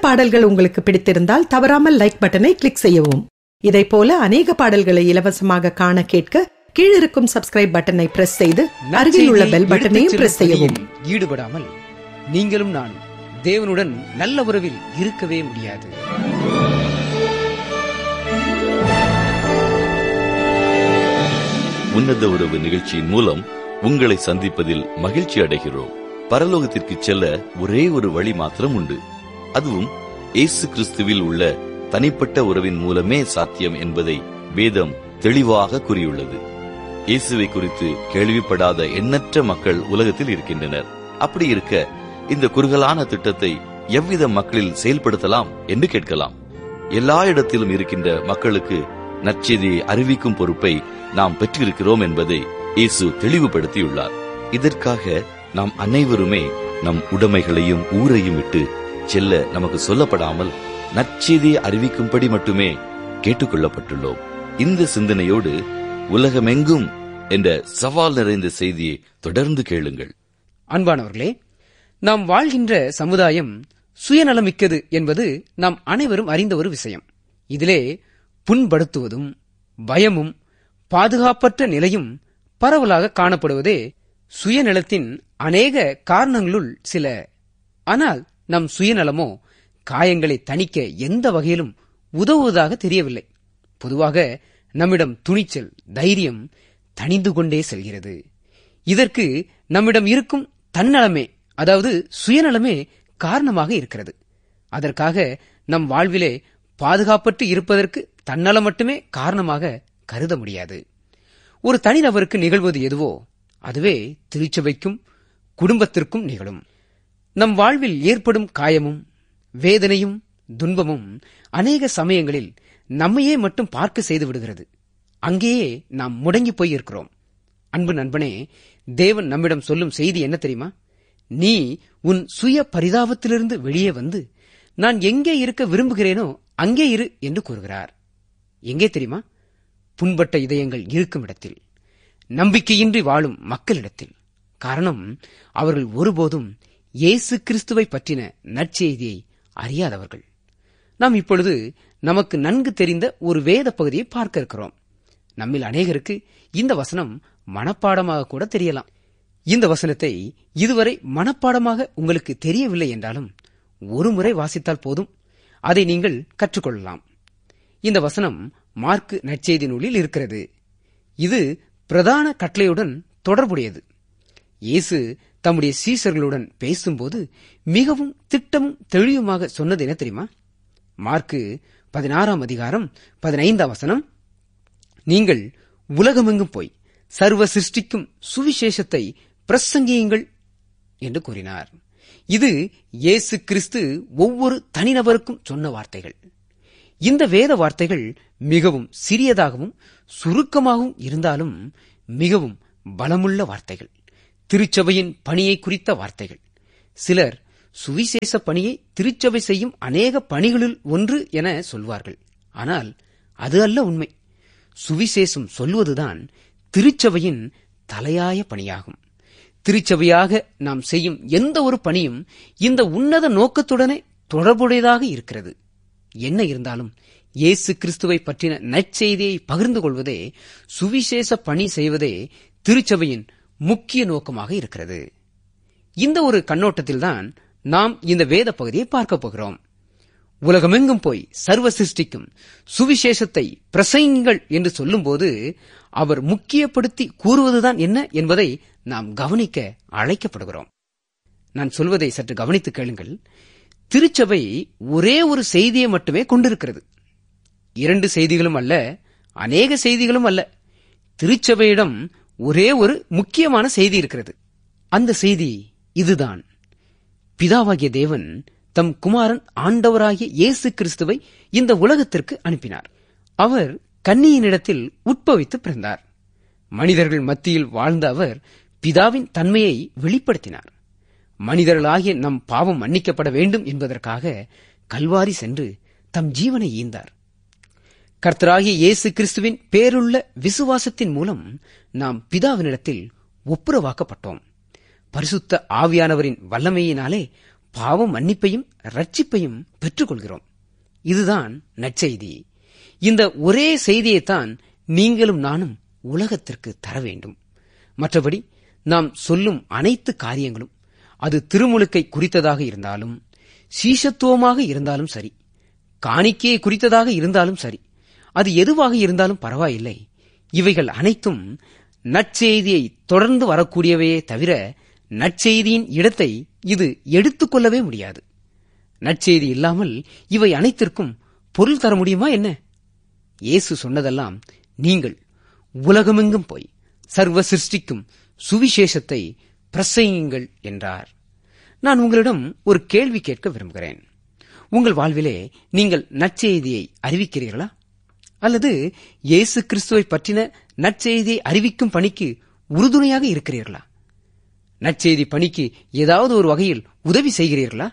பாடல்கள் உங்களுக்கு பிடித்திருந்தால் தவறாமல் லைக் பட்டனை கிளிக் செய்யவும் இதைப் போல அநேக பாடல்களை இலவசமாக காண கேட்க கீழிருக்கும் சப்ஸ்கிரைப் பட்டனை பிரஸ் செய்து அருகில் உள்ள பெல் பட்டனையும் பிரஸ் செய்யவும் ஈடுபடாமல் நீங்களும் நான் தேவனுடன் நல்ல உறவில் இருக்கவே முடியாது உன்னத உறவு நிகழ்ச்சியின் மூலம் உங்களை சந்திப்பதில் மகிழ்ச்சி அடைகிறோம் பரலோகத்திற்கு செல்ல ஒரே ஒரு வழி மாத்திரம் உண்டு அதுவும் இயேசு கிறிஸ்துவில் உள்ள தனிப்பட்ட உறவின் மூலமே சாத்தியம் என்பதை வேதம் தெளிவாக கூறியுள்ளது இயேசுவை குறித்து கேள்விப்படாத எண்ணற்ற மக்கள் உலகத்தில் இருக்கின்றனர் அப்படி இருக்க இந்த குறுகலான திட்டத்தை எவ்வித மக்களில் செயல்படுத்தலாம் என்று கேட்கலாம் எல்லா இடத்திலும் இருக்கின்ற மக்களுக்கு நற்செய்தியை அறிவிக்கும் பொறுப்பை நாம் பெற்றிருக்கிறோம் என்பதை இயேசு தெளிவுபடுத்தியுள்ளார் இதற்காக நாம் அனைவருமே நம் உடைமைகளையும் ஊரையும் விட்டு செல்ல நமக்கு சொல்லப்படாமல் நற்செய்தியை அறிவிக்கும்படி மட்டுமே கேட்டுக்கொள்ளப்பட்டுள்ளோம் இந்த சிந்தனையோடு உலகமெங்கும் என்ற சவால் நிறைந்த செய்தியை தொடர்ந்து கேளுங்கள் அன்பானவர்களே நாம் வாழ்கின்ற சமுதாயம் சுயநலமிக்கது என்பது நாம் அனைவரும் அறிந்த ஒரு விஷயம் இதிலே புண்படுத்துவதும் பயமும் பாதுகாப்பற்ற நிலையும் பரவலாக காணப்படுவதே சுயநலத்தின் அநேக காரணங்களுள் சில ஆனால் நம் சுயநலமோ காயங்களை தணிக்க எந்த வகையிலும் உதவுவதாக தெரியவில்லை பொதுவாக நம்மிடம் துணிச்சல் தைரியம் தணிந்து கொண்டே செல்கிறது இதற்கு நம்மிடம் இருக்கும் தன்னலமே அதாவது சுயநலமே காரணமாக இருக்கிறது அதற்காக நம் வாழ்விலே பாதுகாப்பற்று இருப்பதற்கு தன்னலம் மட்டுமே காரணமாக கருத முடியாது ஒரு தனிநபருக்கு நிகழ்வது எதுவோ அதுவே திருச்சபைக்கும் குடும்பத்திற்கும் நிகழும் நம் வாழ்வில் ஏற்படும் காயமும் வேதனையும் துன்பமும் அநேக சமயங்களில் நம்மையே மட்டும் பார்க்க செய்து விடுகிறது அங்கேயே நாம் முடங்கி போய் இருக்கிறோம் அன்பு நண்பனே தேவன் நம்மிடம் சொல்லும் செய்தி என்ன தெரியுமா நீ உன் சுய பரிதாபத்திலிருந்து வெளியே வந்து நான் எங்கே இருக்க விரும்புகிறேனோ அங்கே இரு என்று கூறுகிறார் எங்கே தெரியுமா புண்பட்ட இதயங்கள் இருக்கும் இடத்தில் நம்பிக்கையின்றி வாழும் மக்களிடத்தில் காரணம் அவர்கள் ஒருபோதும் இயேசு கிறிஸ்துவை பற்றின நற்செய்தியை அறியாதவர்கள் நாம் இப்பொழுது நமக்கு நன்கு தெரிந்த ஒரு வேத பகுதியை பார்க்க இருக்கிறோம் நம்மில் அநேகருக்கு இந்த வசனம் மனப்பாடமாக கூட தெரியலாம் இந்த வசனத்தை இதுவரை மனப்பாடமாக உங்களுக்கு தெரியவில்லை என்றாலும் ஒரு முறை வாசித்தால் போதும் அதை நீங்கள் கற்றுக்கொள்ளலாம் இந்த வசனம் மார்க்கு நற்செய்தி நூலில் இருக்கிறது இது பிரதான கட்டளையுடன் தொடர்புடையது இயேசு தம்முடைய சீசர்களுடன் பேசும்போது மிகவும் திட்டமும் தெளிவுமாக சொன்னது என்ன தெரியுமா மார்க்கு பதினாறாம் அதிகாரம் பதினைந்தாம் வசனம் நீங்கள் உலகமெங்கும் போய் சர்வ சிருஷ்டிக்கும் சுவிசேஷத்தை பிரசங்கியுங்கள் என்று கூறினார் இது இயேசு கிறிஸ்து ஒவ்வொரு தனிநபருக்கும் சொன்ன வார்த்தைகள் இந்த வேத வார்த்தைகள் மிகவும் சிறியதாகவும் சுருக்கமாகவும் இருந்தாலும் மிகவும் பலமுள்ள வார்த்தைகள் திருச்சபையின் பணியை குறித்த வார்த்தைகள் சிலர் சுவிசேஷ பணியை திருச்சபை செய்யும் அநேக பணிகளில் ஒன்று என சொல்வார்கள் ஆனால் அது அல்ல உண்மை சுவிசேஷம் சொல்வதுதான் திருச்சபையின் தலையாய பணியாகும் திருச்சபையாக நாம் செய்யும் எந்த ஒரு பணியும் இந்த உன்னத நோக்கத்துடனே தொடர்புடையதாக இருக்கிறது என்ன இருந்தாலும் இயேசு கிறிஸ்துவை பற்றின நற்செய்தியை பகிர்ந்து கொள்வதே சுவிசேஷ பணி செய்வதே திருச்சபையின் முக்கிய நோக்கமாக இருக்கிறது இந்த ஒரு கண்ணோட்டத்தில்தான் நாம் இந்த வேத பகுதியை பார்க்க போகிறோம் உலகமெங்கும் போய் சர்வ சிருஷ்டிக்கும் சுவிசேஷத்தை பிரசைங்கள் என்று சொல்லும்போது அவர் முக்கியப்படுத்தி கூறுவதுதான் என்ன என்பதை நாம் கவனிக்க அழைக்கப்படுகிறோம் நான் சொல்வதை சற்று கவனித்து கேளுங்கள் திருச்சபை ஒரே ஒரு செய்தியை மட்டுமே கொண்டிருக்கிறது இரண்டு செய்திகளும் அல்ல அநேக செய்திகளும் அல்ல திருச்சபையிடம் ஒரே ஒரு முக்கியமான செய்தி இருக்கிறது அந்த செய்தி இதுதான் பிதாவாகிய தேவன் தம் குமாரன் ஆண்டவராகிய இயேசு கிறிஸ்துவை இந்த உலகத்திற்கு அனுப்பினார் அவர் கன்னியினிடத்தில் உட்பவித்து பிறந்தார் மனிதர்கள் மத்தியில் வாழ்ந்த அவர் பிதாவின் தன்மையை வெளிப்படுத்தினார் மனிதர்களாகிய நம் பாவம் மன்னிக்கப்பட வேண்டும் என்பதற்காக கல்வாரி சென்று தம் ஜீவனை ஈந்தார் கர்த்தராகிய இயேசு கிறிஸ்துவின் பேருள்ள விசுவாசத்தின் மூலம் நாம் பிதாவினிடத்தில் ஒப்புரவாக்கப்பட்டோம் பரிசுத்த ஆவியானவரின் வல்லமையினாலே பாவ மன்னிப்பையும் ரட்சிப்பையும் பெற்றுக்கொள்கிறோம் இதுதான் நற்செய்தி இந்த ஒரே செய்தியைத்தான் நீங்களும் நானும் உலகத்திற்கு தர வேண்டும் மற்றபடி நாம் சொல்லும் அனைத்து காரியங்களும் அது திருமுழுக்கை குறித்ததாக இருந்தாலும் சீஷத்துவமாக இருந்தாலும் சரி காணிக்கையை குறித்ததாக இருந்தாலும் சரி அது எதுவாக இருந்தாலும் பரவாயில்லை இவைகள் அனைத்தும் நற்செய்தியை தொடர்ந்து வரக்கூடியவையே தவிர நற்செய்தியின் இடத்தை இது எடுத்துக்கொள்ளவே முடியாது நற்செய்தி இல்லாமல் இவை அனைத்திற்கும் பொருள் தர முடியுமா என்ன இயேசு சொன்னதெல்லாம் நீங்கள் உலகமெங்கும் போய் சர்வ சிருஷ்டிக்கும் சுவிசேஷத்தை பிரசையுங்கள் என்றார் நான் உங்களிடம் ஒரு கேள்வி கேட்க விரும்புகிறேன் உங்கள் வாழ்விலே நீங்கள் நற்செய்தியை அறிவிக்கிறீர்களா அல்லது இயேசு கிறிஸ்துவை பற்றின நற்செய்தியை அறிவிக்கும் பணிக்கு உறுதுணையாக இருக்கிறீர்களா நற்செய்தி பணிக்கு ஏதாவது ஒரு வகையில் உதவி செய்கிறீர்களா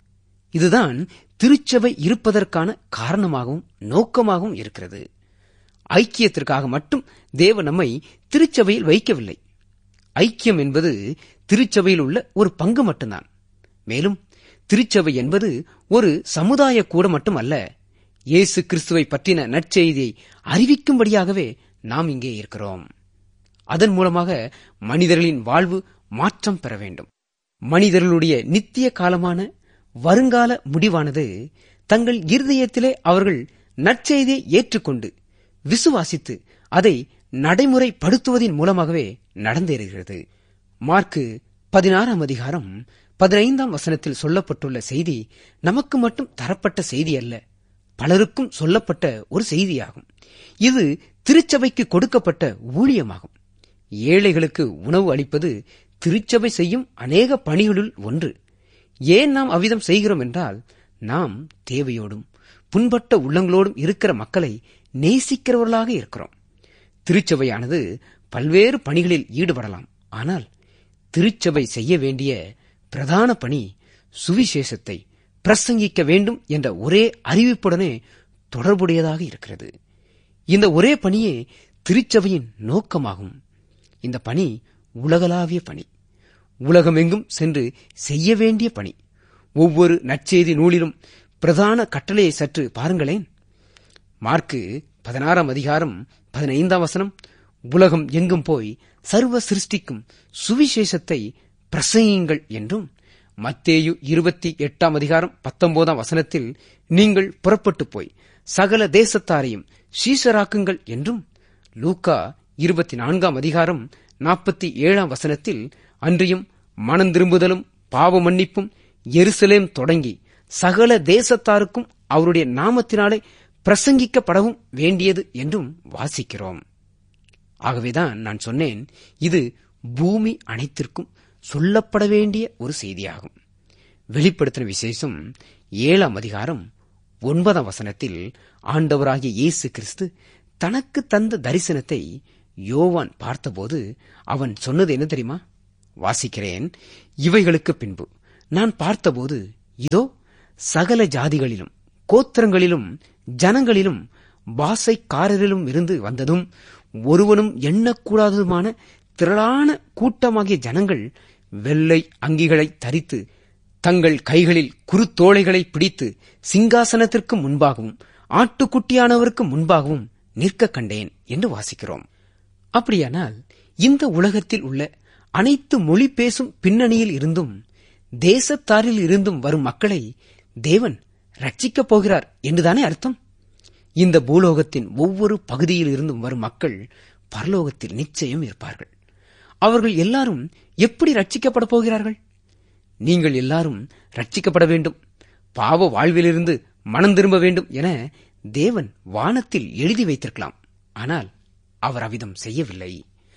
இதுதான் திருச்சபை இருப்பதற்கான காரணமாகவும் நோக்கமாகவும் இருக்கிறது ஐக்கியத்திற்காக மட்டும் தேவ நம்மை திருச்சபையில் வைக்கவில்லை ஐக்கியம் என்பது திருச்சபையில் உள்ள ஒரு பங்கு மட்டும்தான் மேலும் திருச்சபை என்பது ஒரு சமுதாய கூட மட்டுமல்ல இயேசு கிறிஸ்துவை பற்றின நற்செய்தியை அறிவிக்கும்படியாகவே நாம் இங்கே இருக்கிறோம் அதன் மூலமாக மனிதர்களின் வாழ்வு மாற்றம் பெற வேண்டும் மனிதர்களுடைய நித்திய காலமான வருங்கால முடிவானது தங்கள் இருதயத்திலே அவர்கள் நற்செய்தியை ஏற்றுக்கொண்டு விசுவாசித்து அதை நடைமுறைப்படுத்துவதன் மூலமாகவே நடந்தேறுகிறது மார்க்கு பதினாறாம் அதிகாரம் பதினைந்தாம் வசனத்தில் சொல்லப்பட்டுள்ள செய்தி நமக்கு மட்டும் தரப்பட்ட செய்தி அல்ல பலருக்கும் சொல்லப்பட்ட ஒரு செய்தியாகும் இது திருச்சபைக்கு கொடுக்கப்பட்ட ஊழியமாகும் ஏழைகளுக்கு உணவு அளிப்பது திருச்சபை செய்யும் அநேக பணிகளுள் ஒன்று ஏன் நாம் அவ்விதம் செய்கிறோம் என்றால் நாம் தேவையோடும் புண்பட்ட உள்ளங்களோடும் இருக்கிற மக்களை நேசிக்கிறவர்களாக இருக்கிறோம் திருச்சபையானது பல்வேறு பணிகளில் ஈடுபடலாம் ஆனால் திருச்சபை செய்ய வேண்டிய பிரதான பணி சுவிசேஷத்தை பிரசங்கிக்க வேண்டும் என்ற ஒரே அறிவிப்புடனே தொடர்புடையதாக இருக்கிறது இந்த ஒரே பணியே திருச்சபையின் நோக்கமாகும் இந்த பணி உலகளாவிய பணி உலகமெங்கும் சென்று செய்ய வேண்டிய பணி ஒவ்வொரு நற்செய்தி நூலிலும் பிரதான கட்டளையை சற்று பாருங்களேன் மார்க்கு பதினாறாம் அதிகாரம் பதினைந்தாம் வசனம் உலகம் எங்கும் போய் சர்வ சிருஷ்டிக்கும் சுவிசேஷத்தை பிரசங்கியுங்கள் என்றும் மத்தேயு இருபத்தி எட்டாம் அதிகாரம் பத்தொன்பதாம் வசனத்தில் நீங்கள் புறப்பட்டு போய் சகல தேசத்தாரையும் சீசராக்குங்கள் என்றும் லூக்கா இருபத்தி நான்காம் அதிகாரம் நாற்பத்தி ஏழாம் வசனத்தில் அன்றியும் மனம் திரும்புதலும் பாவ மன்னிப்பும் எருசலேம் தொடங்கி சகல தேசத்தாருக்கும் அவருடைய நாமத்தினாலே பிரசங்கிக்கப்படவும் வேண்டியது என்றும் வாசிக்கிறோம் ஆகவேதான் நான் சொன்னேன் இது பூமி அனைத்திற்கும் சொல்லப்பட வேண்டிய ஒரு செய்தியாகும் வெளிப்படுத்தின விசேஷம் ஏழாம் அதிகாரம் ஒன்பதாம் வசனத்தில் ஆண்டவராகிய இயேசு கிறிஸ்து தனக்கு தந்த தரிசனத்தை யோவான் பார்த்தபோது அவன் சொன்னது என்ன தெரியுமா வாசிக்கிறேன் இவைகளுக்கு பின்பு நான் பார்த்தபோது இதோ சகல ஜாதிகளிலும் கோத்திரங்களிலும் ஜனங்களிலும் பாசைக்காரரிலும் இருந்து வந்ததும் ஒருவனும் எண்ணக்கூடாததுமான திரளான கூட்டமாகிய ஜனங்கள் வெள்ளை அங்கிகளை தரித்து தங்கள் கைகளில் குருத்தோளைகளை பிடித்து சிங்காசனத்திற்கு முன்பாகவும் ஆட்டுக்குட்டியானவருக்கு முன்பாகவும் நிற்க கண்டேன் என்று வாசிக்கிறோம் அப்படியானால் இந்த உலகத்தில் உள்ள அனைத்து மொழி பேசும் பின்னணியில் இருந்தும் தேசத்தாரில் இருந்தும் வரும் மக்களை தேவன் ரட்சிக்கப் போகிறார் என்றுதானே அர்த்தம் இந்த பூலோகத்தின் ஒவ்வொரு பகுதியில் இருந்தும் வரும் மக்கள் பரலோகத்தில் நிச்சயம் இருப்பார்கள் அவர்கள் எல்லாரும் எப்படி ரட்சிக்கப்பட போகிறார்கள் நீங்கள் எல்லாரும் ரட்சிக்கப்பட வேண்டும் பாவ வாழ்விலிருந்து மனம் திரும்ப வேண்டும் என தேவன் வானத்தில் எழுதி வைத்திருக்கலாம் ஆனால் அவர் அவ்விதம் செய்யவில்லை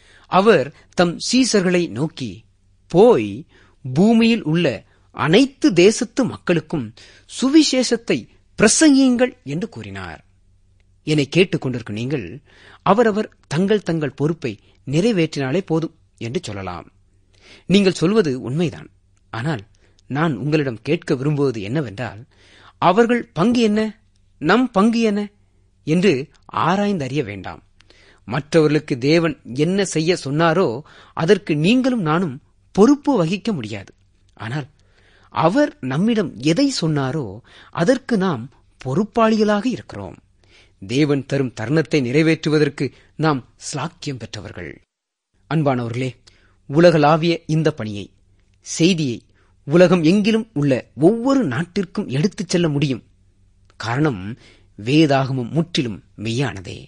அவர் தம் சீசர்களை நோக்கி போய் பூமியில் உள்ள அனைத்து தேசத்து மக்களுக்கும் சுவிசேஷத்தை பிரசங்கியுங்கள் என்று கூறினார் என்னை கேட்டுக்கொண்டிருக்கும் நீங்கள் அவரவர் தங்கள் தங்கள் பொறுப்பை நிறைவேற்றினாலே போதும் என்று சொல்லலாம் நீங்கள் சொல்வது உண்மைதான் ஆனால் நான் உங்களிடம் கேட்க விரும்புவது என்னவென்றால் அவர்கள் பங்கு என்ன நம் பங்கு என்ன என்று ஆராய்ந்தறிய வேண்டாம் மற்றவர்களுக்கு தேவன் என்ன செய்ய சொன்னாரோ அதற்கு நீங்களும் நானும் பொறுப்பு வகிக்க முடியாது ஆனால் அவர் நம்மிடம் எதை சொன்னாரோ அதற்கு நாம் பொறுப்பாளிகளாக இருக்கிறோம் தேவன் தரும் தருணத்தை நிறைவேற்றுவதற்கு நாம் ஸ்லாக்கியம் பெற்றவர்கள் அன்பானவர்களே உலகளாவிய இந்த பணியை செய்தியை உலகம் எங்கிலும் உள்ள ஒவ்வொரு நாட்டிற்கும் எடுத்துச் செல்ல முடியும் காரணம் வேதாகமும் முற்றிலும் மெய்யானதே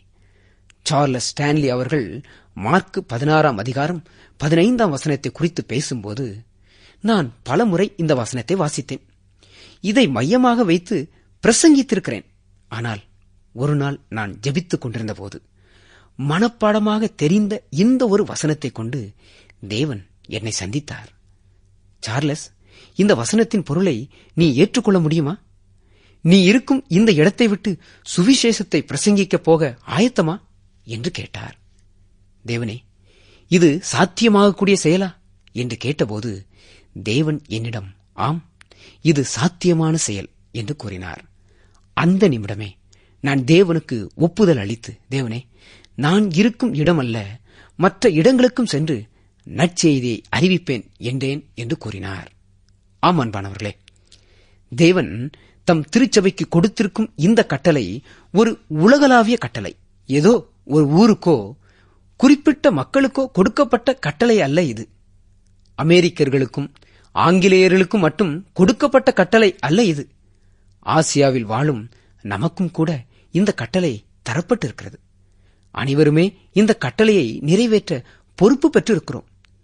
சார்லஸ் ஸ்டான்லி அவர்கள் மார்க் பதினாறாம் அதிகாரம் பதினைந்தாம் வசனத்தை குறித்து பேசும்போது நான் பலமுறை இந்த வசனத்தை வாசித்தேன் இதை மையமாக வைத்து பிரசங்கித்திருக்கிறேன் ஆனால் ஒரு நாள் நான் ஜெபித்துக் கொண்டிருந்த போது மனப்பாடமாக தெரிந்த இந்த ஒரு வசனத்தை கொண்டு தேவன் என்னை சந்தித்தார் சார்லஸ் இந்த வசனத்தின் பொருளை நீ ஏற்றுக்கொள்ள முடியுமா நீ இருக்கும் இந்த இடத்தை விட்டு சுவிசேஷத்தை பிரசங்கிக்கப் போக ஆயத்தமா என்று கேட்டார் தேவனே இது சாத்தியமாகக்கூடிய செயலா என்று கேட்டபோது தேவன் என்னிடம் ஆம் இது சாத்தியமான செயல் என்று கூறினார் அந்த நிமிடமே நான் தேவனுக்கு ஒப்புதல் அளித்து தேவனே நான் இருக்கும் இடமல்ல மற்ற இடங்களுக்கும் சென்று நற்செய்தியை அறிவிப்பேன் என்றேன் என்று கூறினார் ஆம் அன்பானவர்களே தேவன் தம் திருச்சபைக்கு கொடுத்திருக்கும் இந்த கட்டளை ஒரு உலகளாவிய கட்டளை ஏதோ ஒரு ஊருக்கோ குறிப்பிட்ட மக்களுக்கோ கொடுக்கப்பட்ட கட்டளை அல்ல இது அமெரிக்கர்களுக்கும் ஆங்கிலேயர்களுக்கும் மட்டும் கொடுக்கப்பட்ட கட்டளை அல்ல இது ஆசியாவில் வாழும் நமக்கும் கூட இந்த கட்டளை தரப்பட்டிருக்கிறது அனைவருமே இந்த கட்டளையை நிறைவேற்ற பொறுப்பு பெற்றிருக்கிறோம்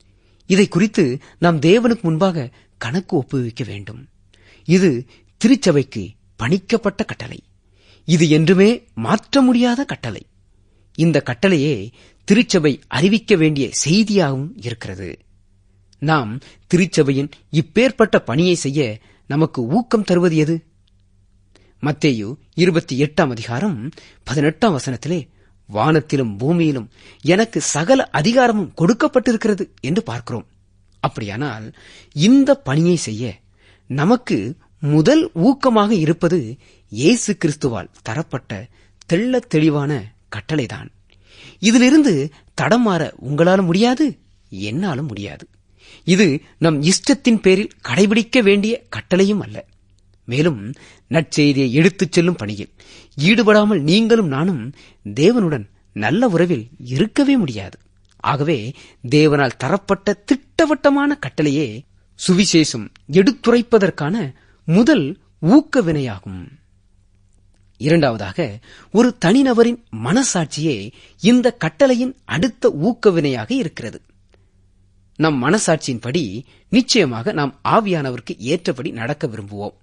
இதை குறித்து நாம் தேவனுக்கு முன்பாக கணக்கு ஒப்புவிக்க வேண்டும் இது திருச்சபைக்கு பணிக்கப்பட்ட கட்டளை இது என்றுமே மாற்ற முடியாத கட்டளை இந்த கட்டளையே திருச்சபை அறிவிக்க வேண்டிய செய்தியாகவும் இருக்கிறது நாம் திருச்சபையின் இப்பேற்பட்ட பணியை செய்ய நமக்கு ஊக்கம் தருவது எது மத்தேயு இருபத்தி எட்டாம் அதிகாரம் பதினெட்டாம் வசனத்திலே வானத்திலும் பூமியிலும் எனக்கு சகல அதிகாரமும் கொடுக்கப்பட்டிருக்கிறது என்று பார்க்கிறோம் அப்படியானால் இந்த பணியை செய்ய நமக்கு முதல் ஊக்கமாக இருப்பது இயேசு கிறிஸ்துவால் தரப்பட்ட தெள்ளத் தெளிவான கட்டளைதான் இதிலிருந்து தடம் மாற உங்களால முடியாது என்னாலும் முடியாது இது நம் இஷ்டத்தின் பேரில் கடைபிடிக்க வேண்டிய கட்டளையும் அல்ல மேலும் நற்செய்தியை எடுத்துச் செல்லும் பணியில் ஈடுபடாமல் நீங்களும் நானும் தேவனுடன் நல்ல உறவில் இருக்கவே முடியாது ஆகவே தேவனால் தரப்பட்ட திட்டவட்டமான கட்டளையே சுவிசேஷம் எடுத்துரைப்பதற்கான முதல் ஊக்க வினையாகும் இரண்டாவதாக ஒரு தனிநபரின் மனசாட்சியே இந்த கட்டளையின் அடுத்த ஊக்க வினையாக இருக்கிறது நம் மனசாட்சியின்படி நிச்சயமாக நாம் ஆவியானவருக்கு ஏற்றபடி நடக்க விரும்புவோம்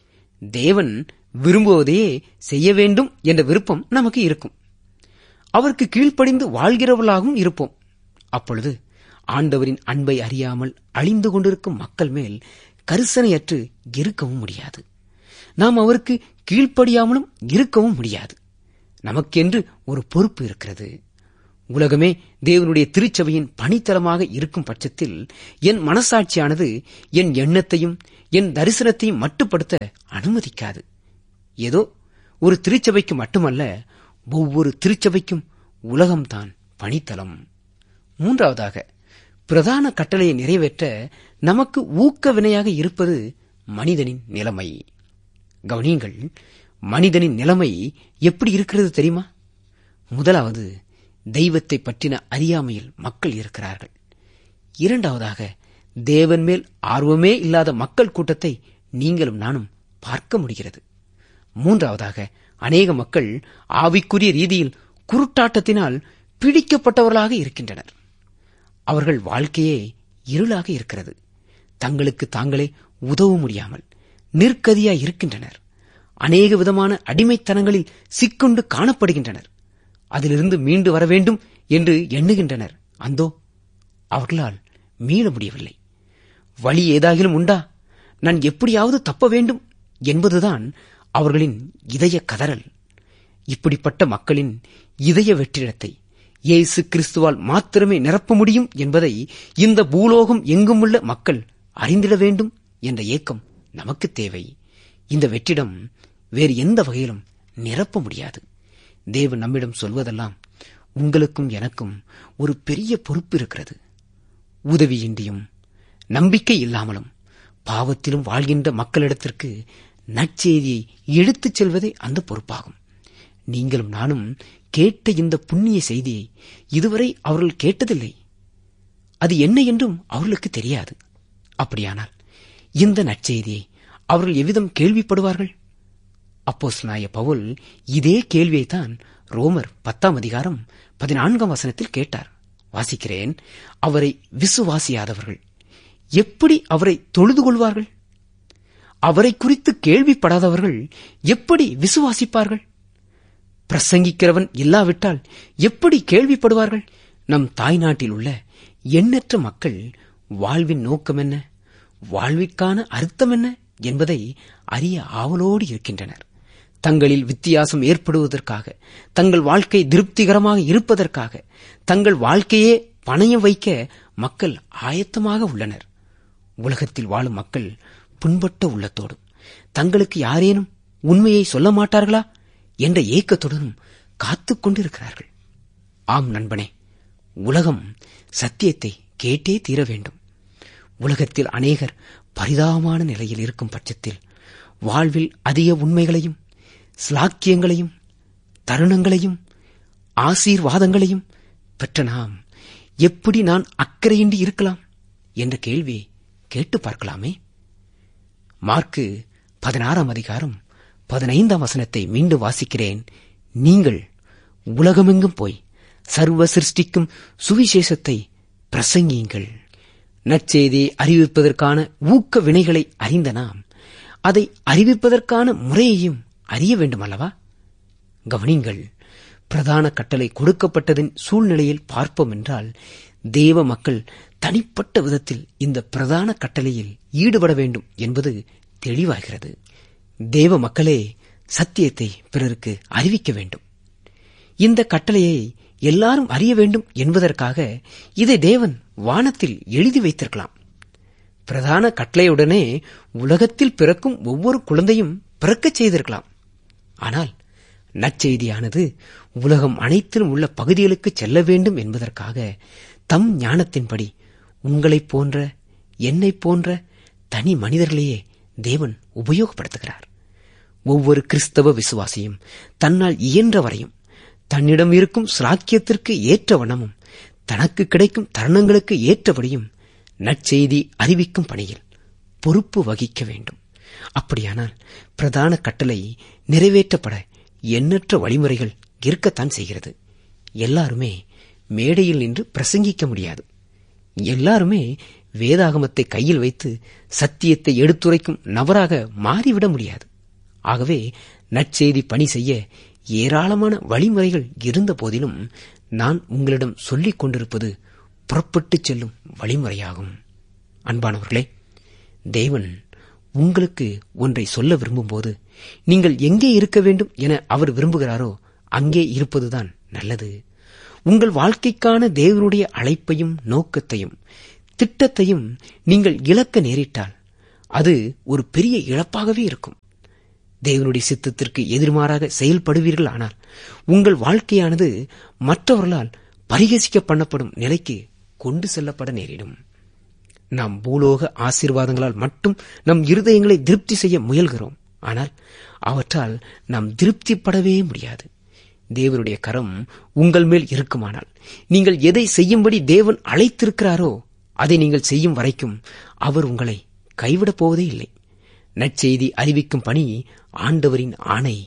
தேவன் விரும்புவதையே செய்ய வேண்டும் என்ற விருப்பம் நமக்கு இருக்கும் அவருக்கு கீழ்ப்படிந்து வாழ்கிறவர்களாகவும் இருப்போம் அப்பொழுது ஆண்டவரின் அன்பை அறியாமல் அழிந்து கொண்டிருக்கும் மக்கள் மேல் கரிசனையற்று இருக்கவும் முடியாது நாம் அவருக்கு கீழ்ப்படியாமலும் இருக்கவும் முடியாது நமக்கென்று ஒரு பொறுப்பு இருக்கிறது உலகமே தேவனுடைய திருச்சபையின் பணித்தலமாக இருக்கும் பட்சத்தில் என் மனசாட்சியானது என் எண்ணத்தையும் என் தரிசனத்தையும் மட்டுப்படுத்த அனுமதிக்காது ஏதோ ஒரு திருச்சபைக்கு மட்டுமல்ல ஒவ்வொரு திருச்சபைக்கும் உலகம்தான் பணித்தலம் மூன்றாவதாக பிரதான கட்டளையை நிறைவேற்ற நமக்கு ஊக்க வினையாக இருப்பது மனிதனின் நிலைமை கவனியுங்கள் மனிதனின் நிலைமை எப்படி இருக்கிறது தெரியுமா முதலாவது தெய்வத்தை பற்றின அறியாமையில் மக்கள் இருக்கிறார்கள் இரண்டாவதாக தேவன் மேல் ஆர்வமே இல்லாத மக்கள் கூட்டத்தை நீங்களும் நானும் பார்க்க முடிகிறது மூன்றாவதாக அநேக மக்கள் ஆவிக்குரிய ரீதியில் குருட்டாட்டத்தினால் பிடிக்கப்பட்டவர்களாக இருக்கின்றனர் அவர்கள் வாழ்க்கையே இருளாக இருக்கிறது தங்களுக்கு தாங்களே உதவ முடியாமல் நிற்கதியாய் இருக்கின்றனர் அநேக விதமான அடிமைத்தனங்களில் சிக்கொண்டு காணப்படுகின்றனர் அதிலிருந்து மீண்டு வர வேண்டும் என்று எண்ணுகின்றனர் அந்தோ அவர்களால் மீள முடியவில்லை வழி ஏதாகிலும் உண்டா நான் எப்படியாவது தப்ப வேண்டும் என்பதுதான் அவர்களின் இதய கதறல் இப்படிப்பட்ட மக்களின் இதய வெற்றிடத்தை இயேசு கிறிஸ்துவால் மாத்திரமே நிரப்ப முடியும் என்பதை இந்த பூலோகம் எங்குமுள்ள மக்கள் அறிந்திட வேண்டும் என்ற ஏக்கம் நமக்கு தேவை இந்த வெற்றிடம் வேறு எந்த வகையிலும் நிரப்ப முடியாது தேவன் நம்மிடம் சொல்வதெல்லாம் உங்களுக்கும் எனக்கும் ஒரு பெரிய பொறுப்பு இருக்கிறது உதவியின்றியும் நம்பிக்கை இல்லாமலும் பாவத்திலும் வாழ்கின்ற மக்களிடத்திற்கு நற்செய்தியை எடுத்துச் செல்வதே அந்த பொறுப்பாகும் நீங்களும் நானும் கேட்ட இந்த புண்ணிய செய்தியை இதுவரை அவர்கள் கேட்டதில்லை அது என்ன என்றும் அவர்களுக்கு தெரியாது அப்படியானால் இந்த நற்செய்தியை அவர்கள் எவ்விதம் கேள்விப்படுவார்கள் அப்போஸ்தலனாய பவுல் இதே கேள்வியைத்தான் ரோமர் பத்தாம் அதிகாரம் பதினான்காம் வசனத்தில் கேட்டார் வாசிக்கிறேன் அவரை விசுவாசியாதவர்கள் எப்படி அவரை தொழுது கொள்வார்கள் அவரை குறித்து கேள்விப்படாதவர்கள் எப்படி விசுவாசிப்பார்கள் பிரசங்கிக்கிறவன் இல்லாவிட்டால் எப்படி கேள்விப்படுவார்கள் நம் தாய்நாட்டில் உள்ள எண்ணற்ற மக்கள் வாழ்வின் நோக்கம் என்ன வாழ்விற்கான அர்த்தம் என்ன என்பதை அறிய ஆவலோடு இருக்கின்றனர் தங்களில் வித்தியாசம் ஏற்படுவதற்காக தங்கள் வாழ்க்கை திருப்திகரமாக இருப்பதற்காக தங்கள் வாழ்க்கையே பணயம் வைக்க மக்கள் ஆயத்தமாக உள்ளனர் உலகத்தில் வாழும் மக்கள் புண்பட்ட உள்ளத்தோடும் தங்களுக்கு யாரேனும் உண்மையை சொல்ல மாட்டார்களா என்ற ஏக்கத்துடனும் காத்துக் கொண்டிருக்கிறார்கள் ஆம் நண்பனே உலகம் சத்தியத்தை கேட்டே தீர வேண்டும் உலகத்தில் அநேகர் பரிதாபமான நிலையில் இருக்கும் பட்சத்தில் வாழ்வில் அதிக உண்மைகளையும் ஸ்லாக்கியங்களையும் தருணங்களையும் ஆசீர்வாதங்களையும் பெற்ற நாம் எப்படி நான் அக்கறையின்றி இருக்கலாம் என்ற கேள்வியை கேட்டு பார்க்கலாமே மார்க்கு பதினாறாம் அதிகாரம் பதினைந்தாம் வசனத்தை மீண்டும் வாசிக்கிறேன் நீங்கள் உலகமெங்கும் போய் சர்வ சிருஷ்டிக்கும் சுவிசேஷத்தை பிரசங்கியுங்கள் நற்செய்தியை அறிவிப்பதற்கான ஊக்க வினைகளை அறிந்த நாம் அதை அறிவிப்பதற்கான முறையையும் அறிய வேண்டும் அல்லவா கவனிங்கள் பிரதான கட்டளை கொடுக்கப்பட்டதின் சூழ்நிலையில் பார்ப்போம் என்றால் தேவ மக்கள் தனிப்பட்ட விதத்தில் இந்த பிரதான கட்டளையில் ஈடுபட வேண்டும் என்பது தெளிவாகிறது தேவ மக்களே சத்தியத்தை பிறருக்கு அறிவிக்க வேண்டும் இந்த கட்டளையை எல்லாரும் அறிய வேண்டும் என்பதற்காக இதை தேவன் வானத்தில் எழுதி வைத்திருக்கலாம் பிரதான கட்டளையுடனே உலகத்தில் பிறக்கும் ஒவ்வொரு குழந்தையும் பிறக்கச் செய்திருக்கலாம் ஆனால் நற்செய்தியானது உலகம் அனைத்திலும் உள்ள பகுதிகளுக்கு செல்ல வேண்டும் என்பதற்காக தம் ஞானத்தின்படி உங்களைப் போன்ற என்னைப் போன்ற தனி மனிதர்களையே தேவன் உபயோகப்படுத்துகிறார் ஒவ்வொரு கிறிஸ்தவ விசுவாசியும் தன்னால் இயன்ற வரையும் தன்னிடம் இருக்கும் சிராக்கியத்திற்கு ஏற்ற வண்ணமும் தனக்கு கிடைக்கும் தருணங்களுக்கு ஏற்றபடியும் நற்செய்தி அறிவிக்கும் பணியில் பொறுப்பு வகிக்க வேண்டும் அப்படியானால் பிரதான கட்டளை நிறைவேற்றப்பட எண்ணற்ற வழிமுறைகள் இருக்கத்தான் செய்கிறது எல்லாருமே மேடையில் நின்று பிரசங்கிக்க முடியாது எல்லாருமே வேதாகமத்தை கையில் வைத்து சத்தியத்தை எடுத்துரைக்கும் நபராக மாறிவிட முடியாது ஆகவே நற்செய்தி பணி செய்ய ஏராளமான வழிமுறைகள் இருந்த போதிலும் நான் உங்களிடம் சொல்லிக் கொண்டிருப்பது புறப்பட்டுச் செல்லும் வழிமுறையாகும் அன்பானவர்களே தேவன் உங்களுக்கு ஒன்றை சொல்ல விரும்பும்போது நீங்கள் எங்கே இருக்க வேண்டும் என அவர் விரும்புகிறாரோ அங்கே இருப்பதுதான் நல்லது உங்கள் வாழ்க்கைக்கான தேவனுடைய அழைப்பையும் நோக்கத்தையும் திட்டத்தையும் நீங்கள் இழக்க நேரிட்டால் அது ஒரு பெரிய இழப்பாகவே இருக்கும் தேவனுடைய சித்தத்திற்கு எதிர்மாறாக செயல்படுவீர்கள் ஆனால் உங்கள் வாழ்க்கையானது மற்றவர்களால் பரிகசிக்க பண்ணப்படும் நிலைக்கு கொண்டு செல்லப்பட நேரிடும் நாம் பூலோக ஆசீர்வாதங்களால் மட்டும் நம் இருதயங்களை திருப்தி செய்ய முயல்கிறோம் ஆனால் அவற்றால் நாம் திருப்திப்படவே முடியாது தேவனுடைய கரம் உங்கள் மேல் இருக்குமானால் நீங்கள் எதை செய்யும்படி தேவன் அழைத்திருக்கிறாரோ அதை நீங்கள் செய்யும் வரைக்கும் அவர் உங்களை கைவிடப் போவதே இல்லை நற்செய்தி அறிவிக்கும் பணி ஆண்டவரின் ஆணை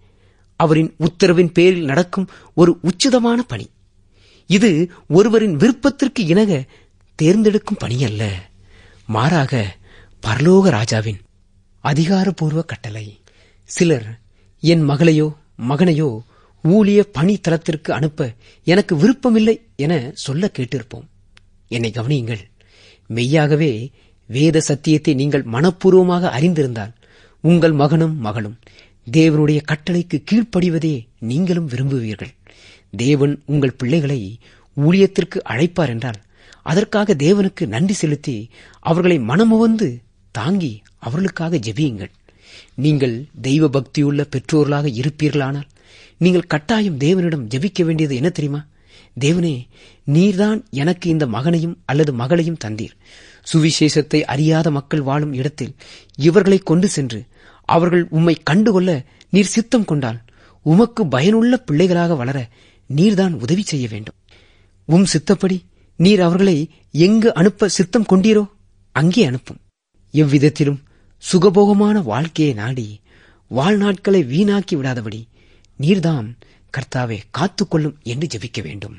அவரின் உத்தரவின் பேரில் நடக்கும் ஒரு உச்சிதமான பணி இது ஒருவரின் விருப்பத்திற்கு இணங்க தேர்ந்தெடுக்கும் பணி அல்ல மாறாக பரலோக ராஜாவின் அதிகாரப்பூர்வ கட்டளை சிலர் என் மகளையோ மகனையோ ஊழிய பணி தளத்திற்கு அனுப்ப எனக்கு விருப்பமில்லை என சொல்ல கேட்டிருப்போம் என்னை கவனியுங்கள் மெய்யாகவே வேத சத்தியத்தை நீங்கள் மனப்பூர்வமாக அறிந்திருந்தால் உங்கள் மகனும் மகளும் தேவனுடைய கட்டளைக்கு கீழ்ப்படிவதே நீங்களும் விரும்புவீர்கள் தேவன் உங்கள் பிள்ளைகளை ஊழியத்திற்கு அழைப்பார் என்றால் அதற்காக தேவனுக்கு நன்றி செலுத்தி அவர்களை மனமுவந்து தாங்கி அவர்களுக்காக ஜெபியுங்கள் நீங்கள் தெய்வ பக்தியுள்ள பெற்றோர்களாக இருப்பீர்களானால் நீங்கள் கட்டாயம் தேவனிடம் ஜெபிக்க வேண்டியது என்ன தெரியுமா தேவனே நீர்தான் எனக்கு இந்த மகனையும் அல்லது மகளையும் தந்தீர் சுவிசேஷத்தை அறியாத மக்கள் வாழும் இடத்தில் இவர்களை கொண்டு சென்று அவர்கள் உம்மை கண்டுகொள்ள நீர் சித்தம் கொண்டால் உமக்கு பயனுள்ள பிள்ளைகளாக வளர நீர்தான் உதவி செய்ய வேண்டும் உம் சித்தப்படி நீர் அவர்களை எங்கு அனுப்ப சித்தம் கொண்டீரோ அங்கே அனுப்பும் எவ்விதத்திலும் சுகபோகமான வாழ்க்கையை நாடி வாழ்நாட்களை வீணாக்கி விடாதபடி நீர்தாம் கர்த்தாவே காத்துக்கொள்ளும் என்று ஜெபிக்க வேண்டும்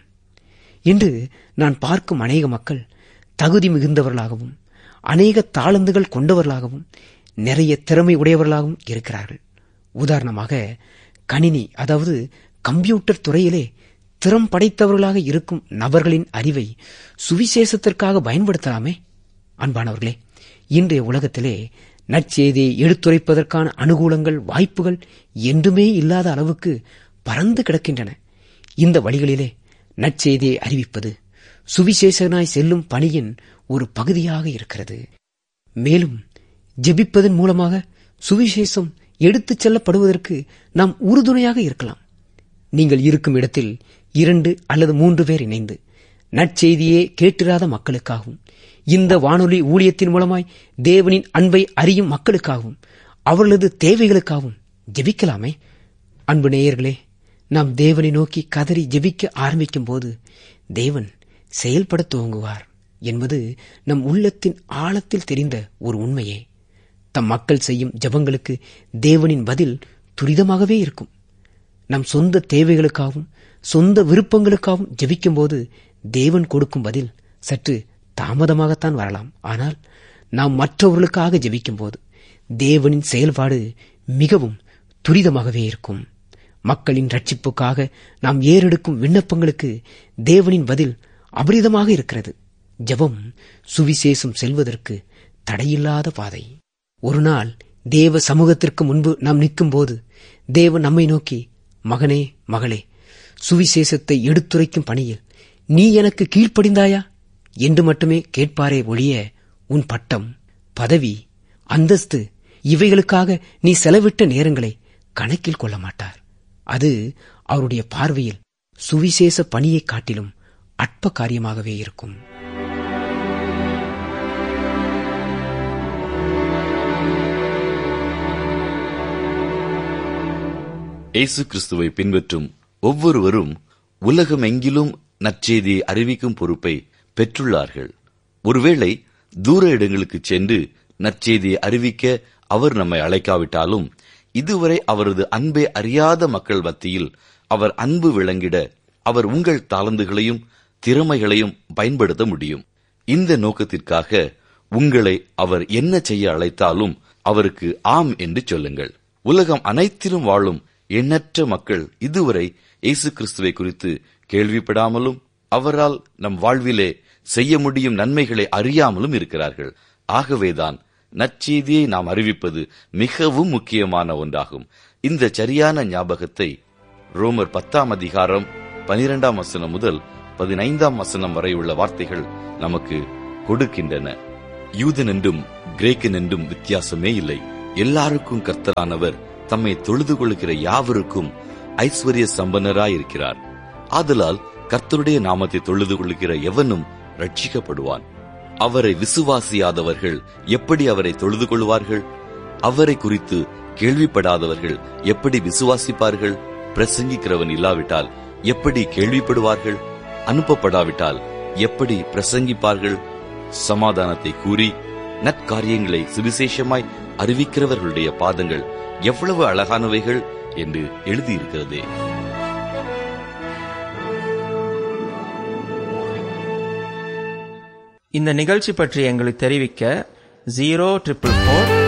இன்று நான் பார்க்கும் அநேக மக்கள் தகுதி மிகுந்தவர்களாகவும் அநேக தாளந்துகள் கொண்டவர்களாகவும் நிறைய திறமை உடையவர்களாகவும் இருக்கிறார்கள் உதாரணமாக கணினி அதாவது கம்ப்யூட்டர் துறையிலே திறம் படைத்தவர்களாக இருக்கும் நபர்களின் அறிவை சுவிசேஷத்திற்காக பயன்படுத்தலாமே அன்பானவர்களே இன்றைய உலகத்திலே நற்செய்தியை எடுத்துரைப்பதற்கான அனுகூலங்கள் வாய்ப்புகள் என்றுமே இல்லாத அளவுக்கு பறந்து கிடக்கின்றன இந்த வழிகளிலே நற்செய்தியை அறிவிப்பது சுவிசேஷனாய் செல்லும் பணியின் ஒரு பகுதியாக இருக்கிறது மேலும் ஜெபிப்பதன் மூலமாக சுவிசேஷம் எடுத்துச் செல்லப்படுவதற்கு நாம் உறுதுணையாக இருக்கலாம் நீங்கள் இருக்கும் இடத்தில் இரண்டு அல்லது மூன்று பேர் இணைந்து நற்செய்தியே கேட்டிராத மக்களுக்காகவும் இந்த வானொலி ஊழியத்தின் மூலமாய் தேவனின் அன்பை அறியும் மக்களுக்காகவும் அவர்களது தேவைகளுக்காகவும் ஜெபிக்கலாமே அன்பு நேயர்களே நாம் தேவனை நோக்கி கதறி ஜெபிக்க ஆரம்பிக்கும் போது தேவன் செயல்பட துவங்குவார் என்பது நம் உள்ளத்தின் ஆழத்தில் தெரிந்த ஒரு உண்மையே தம் மக்கள் செய்யும் ஜெபங்களுக்கு தேவனின் பதில் துரிதமாகவே இருக்கும் நம் சொந்த தேவைகளுக்காகவும் சொந்த விருப்பங்களுக்காகவும் ஜெபிக்கும்போது தேவன் கொடுக்கும் பதில் சற்று தாமதமாகத்தான் வரலாம் ஆனால் நாம் மற்றவர்களுக்காக ஜெபிக்கும்போது தேவனின் செயல்பாடு மிகவும் துரிதமாகவே இருக்கும் மக்களின் ரட்சிப்புக்காக நாம் ஏறெடுக்கும் விண்ணப்பங்களுக்கு தேவனின் பதில் அபரிதமாக இருக்கிறது ஜெபம் சுவிசேஷம் செல்வதற்கு தடையில்லாத பாதை ஒரு நாள் தேவ சமூகத்திற்கு முன்பு நாம் நிற்கும்போது தேவன் நம்மை நோக்கி மகனே மகளே சுவிசேஷத்தை எடுத்துரைக்கும் பணியில் நீ எனக்கு கீழ்ப்படிந்தாயா என்று மட்டுமே கேட்பாரே ஒழிய உன் பட்டம் பதவி அந்தஸ்து இவைகளுக்காக நீ செலவிட்ட நேரங்களை கணக்கில் கொள்ள மாட்டார் அது அவருடைய பார்வையில் சுவிசேஷ பணியைக் காட்டிலும் அற்ப காரியமாகவே இருக்கும் இயேசு கிறிஸ்துவை பின்பற்றும் ஒவ்வொருவரும் உலகமெங்கிலும் நற்செய்தியை அறிவிக்கும் பொறுப்பை பெற்றுள்ளார்கள் ஒருவேளை தூர இடங்களுக்கு சென்று நற்செய்தியை அறிவிக்க அவர் நம்மை அழைக்காவிட்டாலும் இதுவரை அவரது அன்பை அறியாத மக்கள் மத்தியில் அவர் அன்பு விளங்கிட அவர் உங்கள் தாளந்துகளையும் திறமைகளையும் பயன்படுத்த முடியும் இந்த நோக்கத்திற்காக உங்களை அவர் என்ன செய்ய அழைத்தாலும் அவருக்கு ஆம் என்று சொல்லுங்கள் உலகம் அனைத்திலும் வாழும் எண்ணற்ற மக்கள் இதுவரை இயேசு கிறிஸ்துவை குறித்து கேள்விப்படாமலும் அவரால் நம் வாழ்விலே செய்ய முடியும் நன்மைகளை அறியாமலும் இருக்கிறார்கள் ஆகவேதான் நற்செய்தியை நாம் அறிவிப்பது மிகவும் முக்கியமான ஒன்றாகும் இந்த சரியான ஞாபகத்தை ரோமர் பத்தாம் அதிகாரம் பனிரெண்டாம் வசனம் முதல் பதினைந்தாம் வசனம் வரை உள்ள வார்த்தைகள் நமக்கு கொடுக்கின்றன யூதன் என்றும் கிரேக்கன் என்றும் வித்தியாசமே இல்லை எல்லாருக்கும் கர்த்தரானவர் தம்மை தொழுது கொள்கிற யாவருக்கும் ஐஸ்வர்ய சம்பன்னராயிருக்கிறார் ஆதலால் கர்த்தருடைய நாமத்தை தொழுது கொள்கிற எவனும் ரட்சிக்கப்படுவான் அவரை விசுவாசியாதவர்கள் எப்படி அவரை தொழுது கொள்வார்கள் அவரை குறித்து கேள்விப்படாதவர்கள் எப்படி விசுவாசிப்பார்கள் பிரசங்கிக்கிறவன் இல்லாவிட்டால் எப்படி கேள்விப்படுவார்கள் அனுப்பப்படாவிட்டால் எப்படி பிரசங்கிப்பார்கள் சமாதானத்தை கூறி நற்காரியங்களை சுவிசேஷமாய் அறிவிக்கிறவர்களுடைய பாதங்கள் எவ்வளவு அழகானவைகள் என்று எழுதியிருக்கிறதே இந்த நிகழ்ச்சி பற்றி எங்களுக்கு தெரிவிக்க ஜீரோ ட்ரிபிள் ஃபோர்